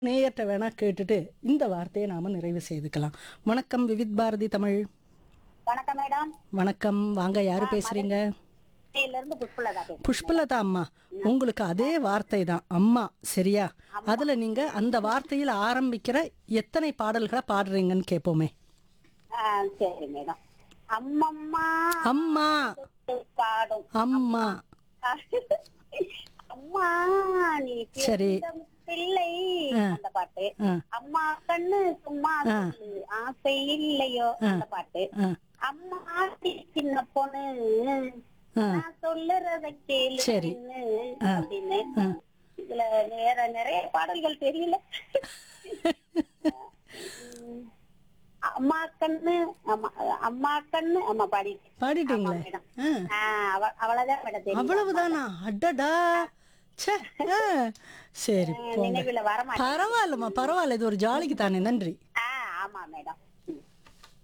நேயர்கிட்ட வேணா கேட்டுட்டு இந்த வார்த்தையை நாம நிறைவு செய்துக்கலாம் வணக்கம் விவித் பாரதி தமிழ் வணக்கம் மேடம் வணக்கம் வாங்க யாரு பேசுறீங்க சென்னையில இருந்து புஷ்பலதா பேசுறேன் புஷ்பலதா அம்மா உங்களுக்கு அதே வார்த்தை தான் அம்மா சரியா அதுல நீங்க அந்த வார்த்தையில் ஆரம்பிக்கிற எத்தனை பாடல்களை பாடுறீங்கன்னு கேட்போமே ஆ, சரி மேடம் அம்மம்மா அம்மா பாடும் அம்மா அம்மா நீ சரி. பிறந்த பிள்ளை அந்த பாட்டு ஆ, அம்மா கண்ணு சும்மா சொல்லு, ஆசை இல்லையோ அந்த பாட்டு ஆ, அம்மா ஆட்டி சின்ன பொண்ணு ஆ. நான் சொல்லுறத கேளு சரி. கண்ணு, அப்படின்னு இதுல வேற நிறைய பாடல்கள் தெரியல உம், அம்மா கண்ணு அம்மா அம்மா கண்ணு அம்மா பாடி பாடிட்டீங்களே மேடம் ஆ, ஆஹ் அவ- அவ்வளவுதான் மேடம் தெரியும் அவ்வளவுதானா அடடா ச்சே ஆ, சரி போங்க நினைவுல வரமாட்டேன் பரவாயில்லம்மா பரவாயில்ல இது ஒரு ஜாலிக்கு தானே நன்றி ஆஹ் ஆமா மேடம் ம்.